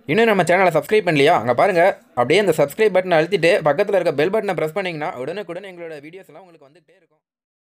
இன்னும் நம்ம சேனலை சப்ஸ்கிரைப் பண்ணலையா அங்கே பாருங்கள் அப்படியே அந்த சப்ஸ்கிரைப் பட்டனை அழுத்திட்டு பக்கத்தில் இருக்க பெல் பட்டனை ப்ரெஸ் பண்ணிங்கன்னா உடனுக்குடன் எங்களோட வீடியோஸ் எல்லாம் உங்களுக்கு வந்துகிட்டே இருக்கும்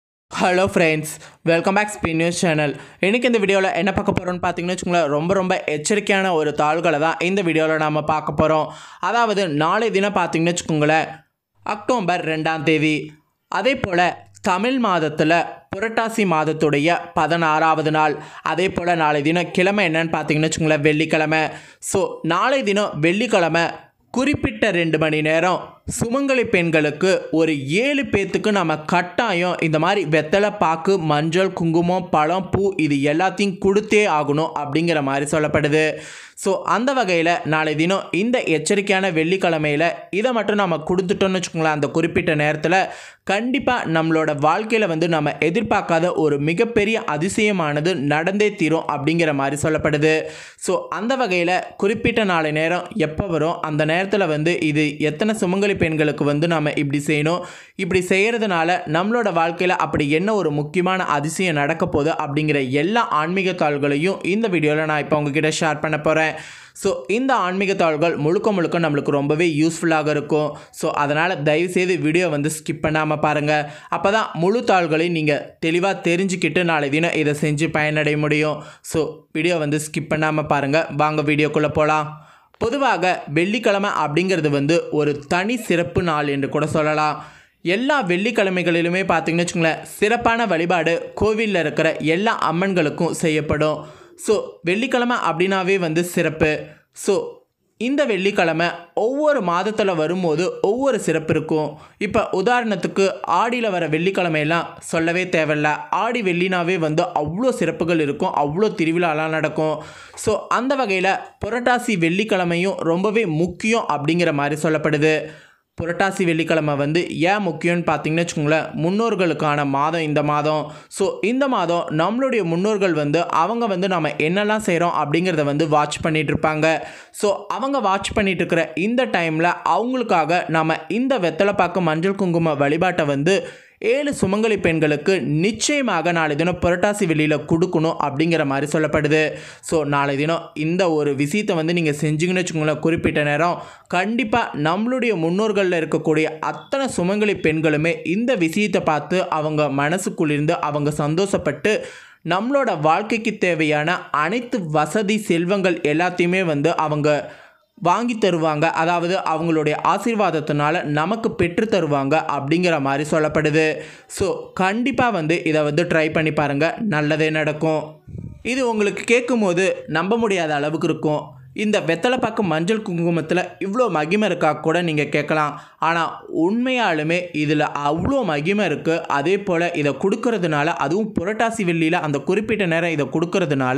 ஹலோ ஃப்ரெண்ட்ஸ் வெல்கம் பேக் ஸ்பீன் நியூஸ் சேனல் இன்றைக்கி இந்த வீடியோவில் என்ன பார்க்க போகிறோம்னு பார்த்தீங்கன்னு வச்சுக்கோங்களேன் ரொம்ப ரொம்ப எச்சரிக்கையான ஒரு தாள்களை தான் இந்த வீடியோவில் நாம் பார்க்க போகிறோம் அதாவது நாளை தினம் பார்த்தீங்கன்னு வச்சுக்கோங்களேன் அக்டோபர் ரெண்டாம் தேதி அதே போல் தமிழ் மாதத்தில் புரட்டாசி மாதத்துடைய பதினாறாவது நாள் அதே போல் நாளை தினம் கிழமை என்னன்னு பார்த்தீங்கன்னு வச்சுக்கோங்களேன் வெள்ளிக்கிழமை ஸோ நாளை தினம் வெள்ளிக்கிழமை குறிப்பிட்ட ரெண்டு மணி நேரம் சுமங்கலி பெண்களுக்கு ஒரு ஏழு பேர்த்துக்கு நம்ம கட்டாயம் இந்த மாதிரி வெத்தலை பாக்கு மஞ்சள் குங்குமம் பழம் பூ இது எல்லாத்தையும் கொடுத்தே ஆகணும் அப்படிங்கிற மாதிரி சொல்லப்படுது ஸோ அந்த வகையில் நாளை தினம் இந்த எச்சரிக்கையான வெள்ளிக்கிழமையில் இதை மட்டும் நம்ம கொடுத்துட்டோம்னு வச்சுக்கோங்களேன் அந்த குறிப்பிட்ட நேரத்தில் கண்டிப்பாக நம்மளோட வாழ்க்கையில் வந்து நம்ம எதிர்பார்க்காத ஒரு மிகப்பெரிய அதிசயமானது நடந்தே தீரும் அப்படிங்கிற மாதிரி சொல்லப்படுது ஸோ அந்த வகையில் குறிப்பிட்ட நாளை நேரம் எப்போ வரும் அந்த நேரத்தில் வந்து இது எத்தனை சுமங்கலி பெண்களுக்கு வந்து நம்ம இப்படி செய்யணும் இப்படி செய்கிறதுனால நம்மளோட வாழ்க்கையில் அப்படி என்ன ஒரு முக்கியமான அதிசயம் நடக்க போகுது அப்படிங்கிற எல்லா ஆன்மீக தாள்களையும் இந்த வீடியோவில் நான் இப்போ உங்ககிட்ட ஷேர் பண்ண போகிறேன் ஸோ இந்த ஆன்மீக தாள்கள் முழுக்க முழுக்க நம்மளுக்கு ரொம்பவே யூஸ்ஃபுல்லாக இருக்கும் ஸோ அதனால் தயவுசெய்து வீடியோ வந்து ஸ்கிப் பண்ணாமல் பாருங்கள் அப்போ தான் முழு தாள்களையும் நீங்கள் தெளிவாக தெரிஞ்சுக்கிட்டு நாளை தினம் இதை செஞ்சு பயனடைய முடியும் ஸோ வீடியோ வந்து ஸ்கிப் பண்ணாமல் பாருங்கள் வாங்க வீடியோக்குள்ளே போகலாம் பொதுவாக வெள்ளிக்கிழமை அப்படிங்கிறது வந்து ஒரு தனி சிறப்பு நாள் என்று கூட சொல்லலாம் எல்லா வெள்ளிக்கிழமைகளிலுமே பார்த்தீங்கன்னு வச்சுக்கோங்களேன் சிறப்பான வழிபாடு கோவிலில் இருக்கிற எல்லா அம்மன்களுக்கும் செய்யப்படும் ஸோ வெள்ளிக்கிழமை அப்படின்னாவே வந்து சிறப்பு ஸோ இந்த வெள்ளிக்கிழமை ஒவ்வொரு மாதத்தில் வரும்போது ஒவ்வொரு சிறப்பு இருக்கும் இப்போ உதாரணத்துக்கு ஆடியில் வர வெள்ளிக்கிழமையெல்லாம் சொல்லவே தேவையில்ல ஆடி வெள்ளினாவே வந்து அவ்வளோ சிறப்புகள் இருக்கும் அவ்வளோ திருவிழாலாம் நடக்கும் ஸோ அந்த வகையில் புரட்டாசி வெள்ளிக்கிழமையும் ரொம்பவே முக்கியம் அப்படிங்கிற மாதிரி சொல்லப்படுது புரட்டாசி வெள்ளிக்கிழமை வந்து ஏன் முக்கியம்னு பார்த்தீங்கன்னு வச்சுக்கோங்களேன் முன்னோர்களுக்கான மாதம் இந்த மாதம் ஸோ இந்த மாதம் நம்மளுடைய முன்னோர்கள் வந்து அவங்க வந்து நம்ம என்னெல்லாம் செய்கிறோம் அப்படிங்கிறத வந்து வாட்ச் பண்ணிட்டு இருப்பாங்க ஸோ அவங்க வாட்ச் பண்ணிட்டு இருக்கிற இந்த டைமில் அவங்களுக்காக நம்ம இந்த வெத்தலைப்பாக்கு மஞ்சள் குங்கும வழிபாட்டை வந்து ஏழு சுமங்கலி பெண்களுக்கு நிச்சயமாக நாளை தினம் புரட்டாசி வெளியில் கொடுக்கணும் அப்படிங்கிற மாதிரி சொல்லப்படுது ஸோ நாளை தினம் இந்த ஒரு விஷயத்தை வந்து நீங்கள் செஞ்சீங்கன்னு வச்சுக்கோங்களேன் குறிப்பிட்ட நேரம் கண்டிப்பாக நம்மளுடைய முன்னோர்களில் இருக்கக்கூடிய அத்தனை சுமங்கலி பெண்களுமே இந்த விஷயத்தை பார்த்து அவங்க மனசுக்குள்ளிருந்து அவங்க சந்தோஷப்பட்டு நம்மளோட வாழ்க்கைக்கு தேவையான அனைத்து வசதி செல்வங்கள் எல்லாத்தையுமே வந்து அவங்க வாங்கி தருவாங்க அதாவது அவங்களுடைய ஆசீர்வாதத்தினால நமக்கு பெற்று தருவாங்க அப்படிங்கிற மாதிரி சொல்லப்படுது ஸோ கண்டிப்பாக வந்து இதை வந்து ட்ரை பண்ணி பாருங்கள் நல்லதே நடக்கும் இது உங்களுக்கு கேட்கும்போது நம்ப முடியாத அளவுக்கு இருக்கும் இந்த வெத்தலைப்பாக்கு மஞ்சள் குங்குமத்தில் இவ்வளோ மகிமை இருக்கா கூட நீங்கள் கேட்கலாம் ஆனால் உண்மையாலுமே இதில் அவ்வளோ மகிமை இருக்குது அதே போல் இதை கொடுக்கறதுனால அதுவும் புரட்டாசி வெள்ளியில் அந்த குறிப்பிட்ட நேரம் இதை கொடுக்கறதுனால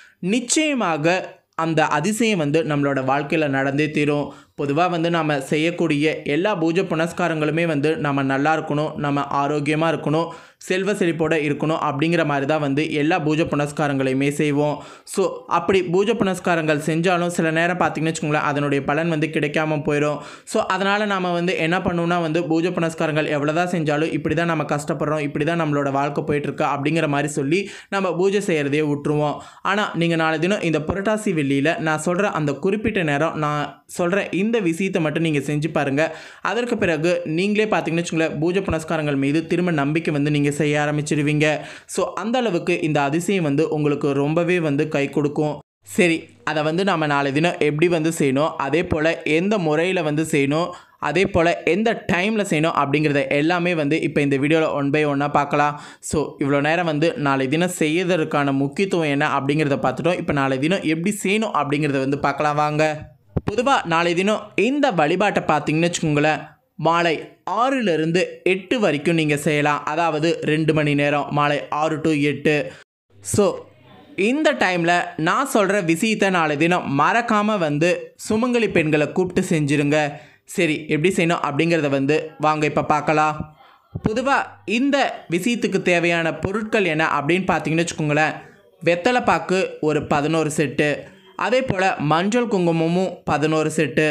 நிச்சயமாக அந்த அதிசயம் வந்து நம்மளோட வாழ்க்கையில் நடந்தே தீரும் பொதுவாக வந்து நம்ம செய்யக்கூடிய எல்லா பூஜை புனஸ்காரங்களுமே வந்து நம்ம நல்லா இருக்கணும் நம்ம ஆரோக்கியமாக இருக்கணும் செல்வ செழிப்போடு இருக்கணும் அப்படிங்கிற மாதிரி தான் வந்து எல்லா பூஜை புனஸ்காரங்களையுமே செய்வோம் ஸோ அப்படி பூஜை புனஸ்காரங்கள் செஞ்சாலும் சில நேரம் பார்த்திங்கன்னு வச்சுக்கோங்களேன் அதனுடைய பலன் வந்து கிடைக்காம போயிடும் ஸோ அதனால் நம்ம வந்து என்ன பண்ணணும்னா வந்து பூஜை புனஸ்காரங்கள் எவ்வளோ தான் செஞ்சாலும் இப்படி தான் நம்ம கஷ்டப்படுறோம் இப்படி தான் நம்மளோட வாழ்க்கை போயிட்டுருக்கு அப்படிங்கிற மாதிரி சொல்லி நம்ம பூஜை செய்கிறதையே விட்டுருவோம் ஆனால் நீங்கள் நாளை தினம் இந்த புரட்டாசி வெள்ளியில் நான் சொல்கிற அந்த குறிப்பிட்ட நேரம் நான் சொல்கிற இந்த விஷயத்தை மட்டும் நீங்கள் செஞ்சு பாருங்கள் அதற்கு பிறகு நீங்களே பார்த்தீங்கன்னு வச்சுக்கோங்களேன் பூஜை புனஸ்காரங்கள் மீது திரும்ப நம்பிக்கை வந்து நீங்கள் செய்ய ஆரம்பிச்சிடுவீங்க ஸோ அந்த அளவுக்கு இந்த அதிசயம் வந்து உங்களுக்கு ரொம்பவே வந்து கை கொடுக்கும் சரி அதை வந்து நம்ம நாளை தினம் எப்படி வந்து செய்யணும் அதே போல் எந்த முறையில் வந்து செய்யணும் அதே போல் எந்த டைமில் செய்யணும் அப்படிங்கிறத எல்லாமே வந்து இப்போ இந்த வீடியோவில் ஒன் பை ஒன்னாக பார்க்கலாம் ஸோ இவ்வளோ நேரம் வந்து நாளை தினம் செய்யறதுக்கான முக்கியத்துவம் என்ன அப்படிங்கிறத பார்த்துட்டோம் இப்போ நாளை தினம் எப்படி செய்யணும் அப்படிங்கிறத வந்து பார்க்கலாம் வாங்க பொதுவாக நாளை தினம் இந்த வழிபாட்டை பார்த்தீங்கன்னு வச்சுக்கோங்களேன் மாலை ஆறிலிருந்து எட்டு வரைக்கும் நீங்கள் செய்யலாம் அதாவது ரெண்டு மணி நேரம் மாலை ஆறு டு எட்டு ஸோ இந்த டைமில் நான் சொல்கிற விஷயத்தை நாளை தினம் மறக்காமல் வந்து சுமங்கலி பெண்களை கூப்பிட்டு செஞ்சுருங்க சரி எப்படி செய்யணும் அப்படிங்கிறத வந்து வாங்க இப்போ பார்க்கலாம் பொதுவாக இந்த விஷயத்துக்கு தேவையான பொருட்கள் என்ன அப்படின்னு பார்த்தீங்கன்னு வச்சுக்கோங்களேன் வெத்தலைப்பாக்கு ஒரு பதினோரு செட்டு அதே போல் மஞ்சள் குங்குமமும் பதினோரு செட்டு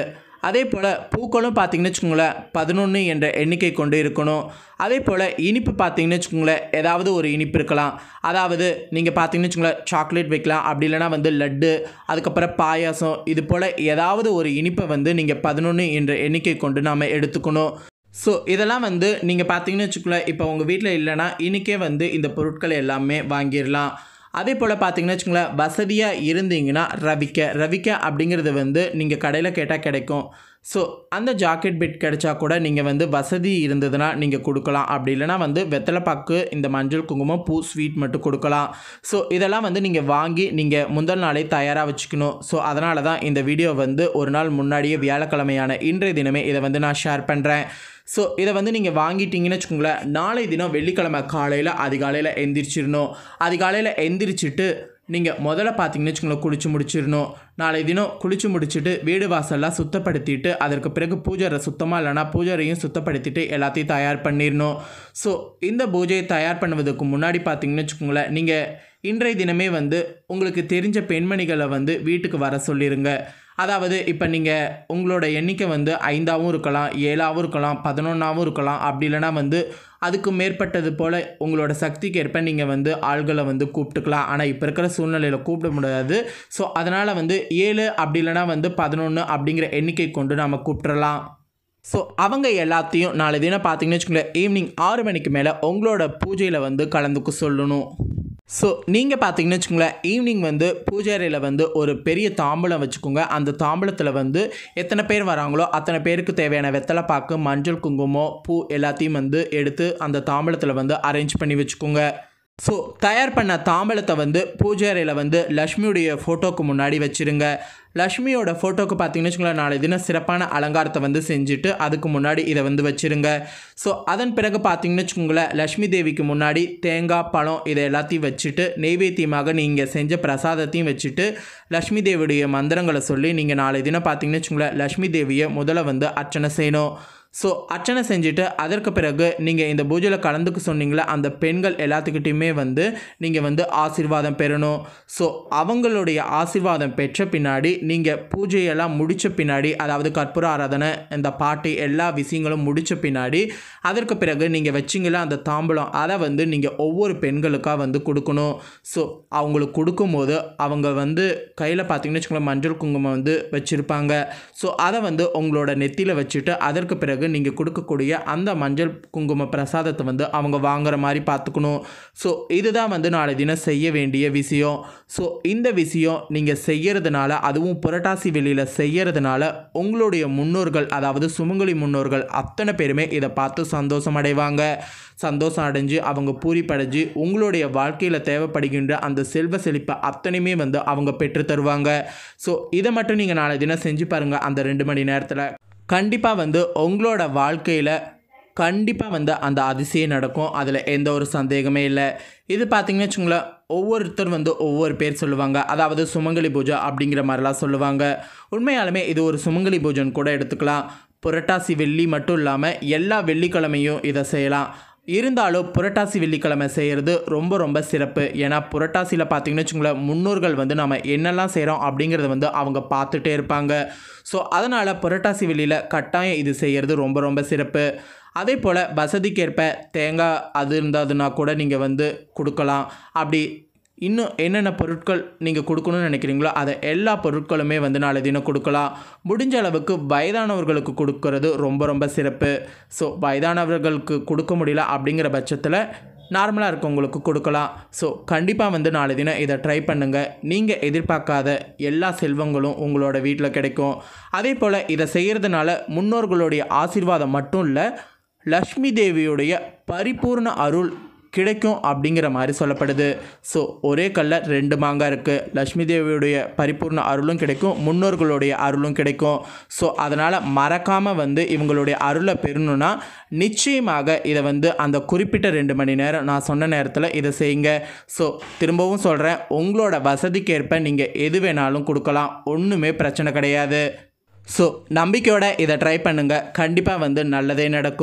அதே போல் பூக்களும் பார்த்தீங்கன்னு வச்சுக்கோங்களேன் பதினொன்று என்ற எண்ணிக்கை கொண்டு இருக்கணும் அதே போல் இனிப்பு பார்த்தீங்கன்னு வச்சுக்கோங்களேன் ஏதாவது ஒரு இனிப்பு இருக்கலாம் அதாவது நீங்கள் பார்த்தீங்கன்னு வச்சுக்கோங்களேன் சாக்லேட் வைக்கலாம் அப்படி இல்லைனா வந்து லட்டு அதுக்கப்புறம் பாயாசம் இது போல் ஏதாவது ஒரு இனிப்பை வந்து நீங்கள் பதினொன்று என்ற எண்ணிக்கை கொண்டு நாம் எடுத்துக்கணும் ஸோ இதெல்லாம் வந்து நீங்கள் பார்த்தீங்கன்னு வச்சுக்கோங்களேன் இப்போ உங்கள் வீட்டில் இல்லைன்னா இன்றைக்கே வந்து இந்த பொருட்கள் எல்லாமே வாங்கிடலாம் அதே போல் பார்த்தீங்கன்னு வச்சுக்கோங்களேன் வசதியாக இருந்தீங்கன்னா ரவிக்க ரவிக்க அப்படிங்கிறது வந்து நீங்கள் கடையில் கேட்டால் கிடைக்கும் ஸோ அந்த ஜாக்கெட் பிட் கிடைச்சா கூட நீங்கள் வந்து வசதி இருந்ததுன்னா நீங்கள் கொடுக்கலாம் அப்படி இல்லைனா வந்து வெத்தலைப்பாக்கு இந்த மஞ்சள் குங்குமம் பூ ஸ்வீட் மட்டும் கொடுக்கலாம் ஸோ இதெல்லாம் வந்து நீங்கள் வாங்கி நீங்கள் முந்தல் நாளே தயாராக வச்சுக்கணும் ஸோ அதனால தான் இந்த வீடியோ வந்து ஒரு நாள் முன்னாடியே வியாழக்கிழமையான இன்றைய தினமே இதை வந்து நான் ஷேர் பண்ணுறேன் ஸோ இதை வந்து நீங்கள் வாங்கிட்டீங்கன்னு வச்சுக்கோங்களேன் நாளை தினம் வெள்ளிக்கிழமை காலையில் அதிகாலையில் எந்திரிச்சிடணும் அதிகாலையில் எந்திரிச்சிட்டு நீங்கள் முதல்ல பார்த்தீங்கன்னு வச்சுக்கோங்களேன் குளிச்சு முடிச்சிடணும் நாளை தினம் குளிச்சு முடிச்சுட்டு வீடு வாசல்லாம் சுத்தப்படுத்திட்டு அதற்கு பிறகு பூஜரை சுத்தமாக இல்லைனா பூஜரையும் சுத்தப்படுத்திட்டு எல்லாத்தையும் தயார் பண்ணிடணும் ஸோ இந்த பூஜையை தயார் பண்ணுவதற்கு முன்னாடி பார்த்தீங்கன்னு வச்சுக்கோங்களேன் நீங்கள் இன்றைய தினமே வந்து உங்களுக்கு தெரிஞ்ச பெண்மணிகளை வந்து வீட்டுக்கு வர சொல்லிடுங்க அதாவது இப்போ நீங்கள் உங்களோட எண்ணிக்கை வந்து ஐந்தாவும் இருக்கலாம் ஏழாவும் இருக்கலாம் பதினொன்றாவும் இருக்கலாம் அப்படி இல்லைனா வந்து அதுக்கு மேற்பட்டது போல் உங்களோட சக்திக்கு ஏற்ப நீங்கள் வந்து ஆள்களை வந்து கூப்பிட்டுக்கலாம் ஆனால் இப்போ இருக்கிற சூழ்நிலையில் கூப்பிட முடியாது ஸோ அதனால் வந்து ஏழு அப்படி இல்லைனா வந்து பதினொன்று அப்படிங்கிற எண்ணிக்கை கொண்டு நம்ம கூப்பிட்றலாம் ஸோ அவங்க எல்லாத்தையும் நாளை தினம் பார்த்தீங்கன்னு வச்சுக்கோங்களேன் ஈவினிங் ஆறு மணிக்கு மேலே உங்களோட பூஜையில் வந்து கலந்துக்க சொல்லணும் ஸோ நீங்கள் பார்த்தீங்கன்னு வச்சுக்கோங்களேன் ஈவினிங் வந்து பூஜை அறையில் வந்து ஒரு பெரிய தாம்பூலம் வச்சுக்கோங்க அந்த தாம்பூலத்தில் வந்து எத்தனை பேர் வராங்களோ அத்தனை பேருக்கு தேவையான வெத்தலை பாக்கு மஞ்சள் குங்குமம் பூ எல்லாத்தையும் வந்து எடுத்து அந்த தாம்பூலத்தில் வந்து அரேஞ்ச் பண்ணி வச்சுக்கோங்க ஸோ தயார் பண்ண தாம்பலத்தை வந்து பூஜை அறையில் வந்து லக்ஷ்மியுடைய ஃபோட்டோக்கு முன்னாடி வச்சுருங்க லக்ஷ்மியோட ஃபோட்டோக்கு பார்த்தீங்கன்னு வச்சுக்கோங்களேன் நாளை தினம் சிறப்பான அலங்காரத்தை வந்து செஞ்சுட்டு அதுக்கு முன்னாடி இதை வந்து வச்சுருங்க ஸோ அதன் பிறகு பார்த்தீங்கன்னு வச்சுக்கோங்களேன் லக்ஷ்மி தேவிக்கு முன்னாடி தேங்காய் பழம் இதை எல்லாத்தையும் வச்சுட்டு நெய்வேத்தியமாக நீங்கள் செஞ்ச பிரசாதத்தையும் வச்சுட்டு லக்ஷ்மி தேவியுடைய மந்திரங்களை சொல்லி நீங்கள் நாளை தினம் பார்த்தீங்கன்னு வச்சுக்கோங்களேன் லக்ஷ்மி தேவியை முதல்ல வந்து அர்ச்சனை செய்யணும் ஸோ அர்ச்சனை செஞ்சுட்டு அதற்கு பிறகு நீங்கள் இந்த பூஜையில் கலந்துக்க சொன்னீங்களே அந்த பெண்கள் எல்லாத்துக்கிட்டையுமே வந்து நீங்கள் வந்து ஆசீர்வாதம் பெறணும் ஸோ அவங்களுடைய ஆசீர்வாதம் பெற்ற பின்னாடி நீங்கள் பூஜையெல்லாம் முடித்த பின்னாடி அதாவது கற்பூர ஆராதனை இந்த பாட்டு எல்லா விஷயங்களும் முடித்த பின்னாடி அதற்கு பிறகு நீங்கள் வச்சிங்கள அந்த தாம்பலம் அதை வந்து நீங்கள் ஒவ்வொரு பெண்களுக்காக வந்து கொடுக்கணும் ஸோ அவங்களுக்கு கொடுக்கும்போது அவங்க வந்து கையில் பார்த்தீங்கன்னு வச்சுக்கோங்களேன் மஞ்சள் குங்குமம் வந்து வச்சுருப்பாங்க ஸோ அதை வந்து உங்களோட நெத்தியில் வச்சுட்டு அதற்கு பிறகு நீங்கள் கொடுக்கக்கூடிய அந்த மஞ்சள் குங்கும பிரசாதத்தை வந்து அவங்க வாங்குற மாதிரி பார்த்துக்கணும் ஸோ இதுதான் வந்து நாளை தினம் செய்ய வேண்டிய விஷயம் ஸோ இந்த விஷயம் நீங்கள் செய்யறதுனால அதுவும் புரட்டாசி வெளியில் செய்யறதுனால உங்களுடைய முன்னோர்கள் அதாவது சுமங்கலி முன்னோர்கள் அத்தனை பேருமே இதை பார்த்து சந்தோஷம் அடைவாங்க சந்தோஷம் அடைஞ்சு அவங்க பூரிப்படைஞ்சு உங்களுடைய வாழ்க்கையில் தேவைப்படுகின்ற அந்த செல்வ செழிப்பை அத்தனையுமே வந்து அவங்க பெற்று தருவாங்க ஸோ இதை மட்டும் நீங்கள் நாளை தினம் செஞ்சு பாருங்கள் அந்த ரெண்டு மணி நேரத்தில் கண்டிப்பாக வந்து உங்களோட வாழ்க்கையில் கண்டிப்பாக வந்து அந்த அதிசயம் நடக்கும் அதில் எந்த ஒரு சந்தேகமே இல்லை இது பார்த்தீங்கன்னு வச்சுங்களேன் ஒவ்வொருத்தர் வந்து ஒவ்வொரு பேர் சொல்லுவாங்க அதாவது சுமங்கலி பூஜை அப்படிங்கிற மாதிரிலாம் சொல்லுவாங்க உண்மையாலுமே இது ஒரு சுமங்கலி பூஜைன்னு கூட எடுத்துக்கலாம் புரட்டாசி வெள்ளி மட்டும் இல்லாமல் எல்லா வெள்ளிக்கிழமையும் இதை செய்யலாம் இருந்தாலும் புரட்டாசி வெள்ளிக்கிழமை செய்கிறது ரொம்ப ரொம்ப சிறப்பு ஏன்னா புரட்டாசியில் பார்த்தீங்கன்னு வச்சுங்களேன் முன்னோர்கள் வந்து நம்ம என்னெல்லாம் செய்கிறோம் அப்படிங்கிறத வந்து அவங்க பார்த்துட்டே இருப்பாங்க ஸோ அதனால் புரட்டாசி வெள்ளியில் கட்டாயம் இது செய்கிறது ரொம்ப ரொம்ப சிறப்பு அதே போல் வசதிக்கேற்ப தேங்காய் அது இருந்ததுன்னா கூட நீங்கள் வந்து கொடுக்கலாம் அப்படி இன்னும் என்னென்ன பொருட்கள் நீங்கள் கொடுக்கணும்னு நினைக்கிறீங்களோ அதை எல்லா பொருட்களுமே வந்து நாளை தினம் கொடுக்கலாம் முடிஞ்ச அளவுக்கு வயதானவர்களுக்கு கொடுக்கறது ரொம்ப ரொம்ப சிறப்பு ஸோ வயதானவர்களுக்கு கொடுக்க முடியல அப்படிங்கிற பட்சத்தில் நார்மலாக இருக்கவங்களுக்கு கொடுக்கலாம் ஸோ கண்டிப்பாக வந்து நாளை தினம் இதை ட்ரை பண்ணுங்கள் நீங்கள் எதிர்பார்க்காத எல்லா செல்வங்களும் உங்களோட வீட்டில் கிடைக்கும் அதே போல் இதை செய்கிறதுனால முன்னோர்களுடைய ஆசீர்வாதம் மட்டும் இல்லை லக்ஷ்மி தேவியுடைய பரிபூர்ண அருள் கிடைக்கும் அப்படிங்கிற மாதிரி சொல்லப்படுது ஸோ ஒரே கல்ல ரெண்டு மாங்காய் இருக்குது லக்ஷ்மி தேவியுடைய பரிபூர்ண அருளும் கிடைக்கும் முன்னோர்களுடைய அருளும் கிடைக்கும் ஸோ அதனால் மறக்காமல் வந்து இவங்களுடைய அருளை பெறணும்னா நிச்சயமாக இதை வந்து அந்த குறிப்பிட்ட ரெண்டு மணி நேரம் நான் சொன்ன நேரத்தில் இதை செய்யுங்க ஸோ திரும்பவும் சொல்கிறேன் உங்களோட வசதிக்கேற்ப நீங்கள் எது வேணாலும் கொடுக்கலாம் ஒன்றுமே பிரச்சனை கிடையாது ஸோ நம்பிக்கையோட இதை ட்ரை பண்ணுங்கள் கண்டிப்பாக வந்து நல்லதே நடக்கும்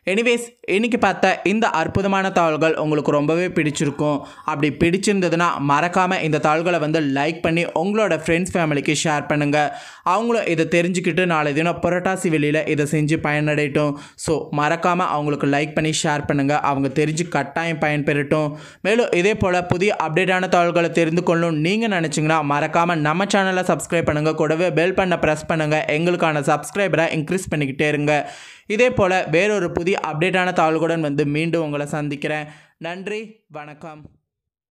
எனிவேஸ் இன்னைக்கு பார்த்த இந்த அற்புதமான தாள்கள் உங்களுக்கு ரொம்பவே பிடிச்சிருக்கும் அப்படி பிடிச்சிருந்ததுன்னா மறக்காமல் இந்த தாள்களை வந்து லைக் பண்ணி உங்களோட ஃப்ரெண்ட்ஸ் ஃபேமிலிக்கு ஷேர் பண்ணுங்கள் அவங்களும் இதை தெரிஞ்சுக்கிட்டு நாளை தினம் புரட்டாசி வெளியில் இதை செஞ்சு பயனடையட்டும் ஸோ மறக்காமல் அவங்களுக்கு லைக் பண்ணி ஷேர் பண்ணுங்கள் அவங்க தெரிஞ்சு கட்டாயம் பயன்பெறட்டும் மேலும் இதே போல் புதிய அப்டேட்டான தாள்களை தெரிந்து கொள்ளணும் நீங்கள் நினச்சிங்கன்னா மறக்காமல் நம்ம சேனலை சப்ஸ்கிரைப் பண்ணுங்கள் கூடவே பெல் பண்ண ப்ரெஸ் பண்ணுங்கள் எங்களுக்கான சப்ஸ்கிரைபரை இன்க்ரீஸ் பண்ணிக்கிட்டே இருங்க இதே போல் வேறொரு புதிய அப்டேட்டான தாள்களுடன் வந்து மீண்டும் உங்களை சந்திக்கிறேன் நன்றி வணக்கம்